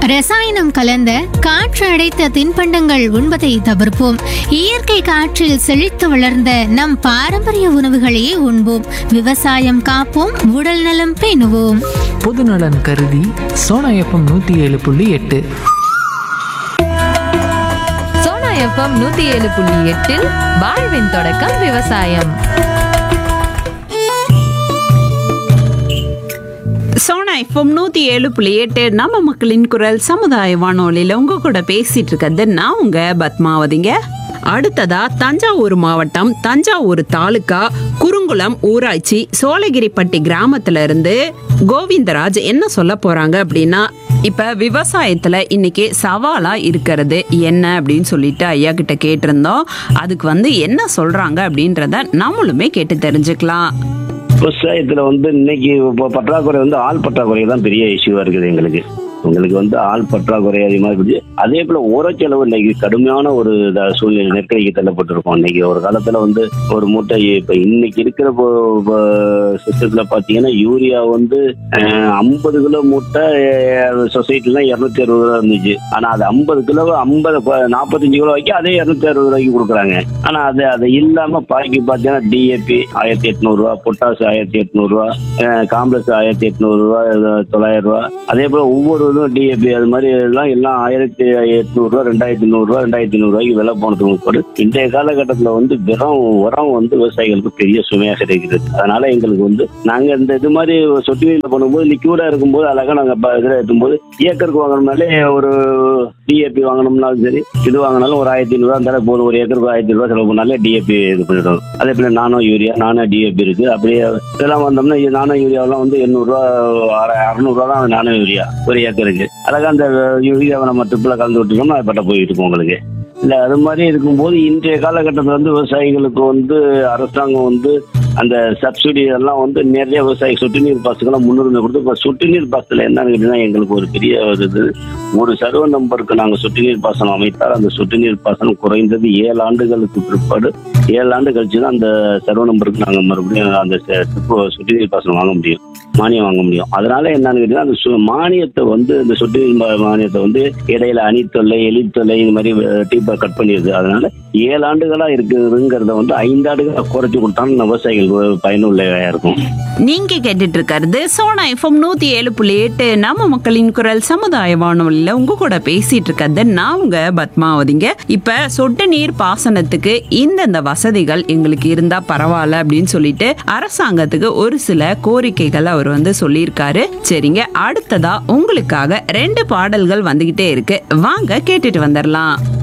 ரசாயனம் கலந்த காற்று அடைத்த தின்பண்டங்கள் உண்பதை தவிர்ப்போம் இயற்கை காற்றில் செழித்து வளர்ந்த நம் பாரம்பரிய உணவுகளையே உண்போம் விவசாயம் காப்போம் உடல் நலம் பேணுவோம் பொதுநலன் கருதி சோனா எஃப்எம் நூற்றி ஏழு புள்ளி எட்டு சோனா எஃப்எம் நூத்தி ஏழு புள்ளி எட்டில் வாழ்வின் தொடக்கம் விவசாயம் சோனா எஃப்எம் நூற்றி ஏழு புள்ளி எட்டு நம்ம மக்களின் குரல் சமுதாய வானொலியில் உங்க கூட பேசிட்டு இருக்கிறது நான் உங்க பத்மாவதிங்க அடுத்ததா தஞ்சாவூர் மாவட்டம் தஞ்சாவூர் தாலுகா குறுங்குளம் ஊராட்சி சோழகிரிப்பட்டி கிராமத்துல இருந்து கோவிந்தராஜ் என்ன சொல்ல போறாங்க அப்படின்னா இப்ப விவசாயத்துல இன்னைக்கு சவாலா இருக்கிறது என்ன அப்படின்னு சொல்லிட்டு ஐயா கிட்ட கேட்டிருந்தோம் அதுக்கு வந்து என்ன சொல்றாங்க அப்படின்றத நம்மளுமே கேட்டு தெரிஞ்சுக்கலாம் விவசாயத்துல வந்து இன்னைக்கு இப்போ பற்றாக்குறை வந்து ஆள் பற்றாக்குறை தான் பெரிய இஷ்யூவா இருக்குது எங்களுக்கு உங்களுக்கு வந்து ஆள் பற்றாக்குறை அதிகமாக இருக்குது அதே போல உரச்செலவு இன்னைக்கு கடுமையான ஒரு இத- சூழ்நிலை நெருக்கடிக்கு தள்ளப்பட்டிருக்கோம் இன்னைக்கு ஒரு காலத்துல வந்து ஒரு மூட்டை இப்ப இன்னைக்கு இருக்கிற சிஸ்டத்துல பாத்தீங்கன்னா யூரியா வந்து ஐம்பது கிலோ மூட்டை சொசைட்டில இருநூத்தி அறுபது ரூபா இருந்துச்சு ஆனா அது ஐம்பது கிலோ ஐம்பது நாற்பத்தஞ்சு கிலோ வரைக்கும் அதே இருநூத்தி அறுபது ரூபாய்க்கு கொடுக்குறாங்க ஆனா அது அது இல்லாம பாக்கி பாத்தீங்கன்னா டிஏபி ஆயிரத்தி எட்நூறு ரூபா பொட்டாஸ் ஆயிரத்தி எட்நூறு ரூபா காம்ப்ளெக்ஸ் ஆயிரத்தி எட்நூறு ரூபா இது தொள்ளாயிரம் ரூபா அதே போல ஒவ்வொரு இதுவும் டிஏபி அது மாதிரி எல்லாம் எல்லாம் ஆயிரத்தி எட்நூறு ரூபா ரெண்டாயிரத்தி நூறு ரூபா ரெண்டாயிரத்தி நூறு ரூபாய்க்கு விலை போனதுக்கு கூட இன்றைய காலகட்டத்துல வந்து வெறும் உரம் வந்து விவசாயிகளுக்கு பெரிய சுமையாக இருக்கிறது அதனால எங்களுக்கு வந்து நாங்க இந்த இது மாதிரி சொட்டு நீர்ல பண்ணும்போது லிக்யூடா இருக்கும்போது அழகா நாங்க ப- இதுல ஏற்றும்போது ஏக்கருக்கு வாங்கணும்னாலே ஒரு டிஏபி வாங்கணும்னாலும் சரி இது வாங்கினாலும் ஒரு ஆயிரத்தி ஐநூறுவா இருந்தாலும் போதும் ஒரு ஏக்கருக்கு ஆயிரத்தி ரூபா செலவு பண்ணாலே டிஏபி இது பண்ணிடுவோம் அதே போல நானோ யூரியா நானோ டிஏபி இருக்கு அப்படியே இதெல்லாம் வந்தோம்னா இது நானோ யூரியாவெல்லாம் வந்து எண்ணூறுரூவா அறுநூறுவா தான் நானோ யூரியா ஒரு ஏக்கருக்கு அழகா அந்த யூரியாவை நம்ம ட்ரிப்பில் கலந்து விட்டுட்டோம்னா அது பட்ட போயிட்டு இருக்கும் உங்களுக்கு இல்ல அது மாதிரி இருக்கும்போது இன்றைய காலகட்டத்தில் வந்து விவசாயிகளுக்கு வந்து அரசாங்கம் வந்து அந்த சப்சிடி எல்லாம் வந்து நிறைய விவசாயி சொட்டு நீர் பாசத்துக்கெல்லாம் முன்னுரிமை கொடுத்து இப்போ சொட்டு நீர் பாசத்தில் என்னன்னு கேட்டீங்கன்னா எங்களுக்கு ஒரு பெரிய ஒரு இது ஒரு சர்வ நம்பருக்கு நாங்கள் சொட்டு நீர் பாசனம் அமைத்தால் அந்த சொட்டு நீர் பாசனம் குறைந்தது ஏழு ஆண்டுகளுக்கு பிற்பாடு ஏழு ஆண்டு கழிச்சு தான் அந்த சர்வ நம்பருக்கு நாங்கள் மறுபடியும் அந்த செ- சொட்டு சொட்டு நீர் பாசனம் வாங்க முடியும் மானியம் வாங்க முடியும் அதனால என்னன்னு கேட்டீங்கன்னா அந்த சு- மானியத்தை வந்து இந்த சொட்டு நீர் மா- மானியத்தை வந்து இடையில அணித்தொல்லை எலித்தொல்லை இந்த மாதிரி டீப்பா கட் பண்ணிடுது அதனால ஏழு ஆண்டுகளா இருக்குதுங்கிறத வந்து ஐந்து ஆண்டுகளா குறைச்சு கொடுத்தாலும் விவசாயிகள் பயனுள்ளதா இருக்கும் நீங்க கேட்டுட்டு இருக்கிறது சோனா எஃப்எம் நூத்தி ஏழு புள்ளி எட்டு நம்ம மக்களின் குரல் சமுதாய வானொலியில உங்க கூட பேசிட்டு இருக்கிறது நான் உங்க பத்மாவதிங்க இப்ப சொட்டு நீர் பாசனத்துக்கு இந்தந்த வசதிகள் எங்களுக்கு இருந்தா பரவாயில்ல அப்படின்னு சொல்லிட்டு அரசாங்கத்துக்கு ஒரு சில கோரிக்கைகள் அவர் வந்து சொல்லியிருக்காரு சரிங்க அடுத்ததா உங்களுக்காக ரெண்டு பாடல்கள் வந்துகிட்டே இருக்கு வாங்க கேட்டுட்டு வந்துடலாம்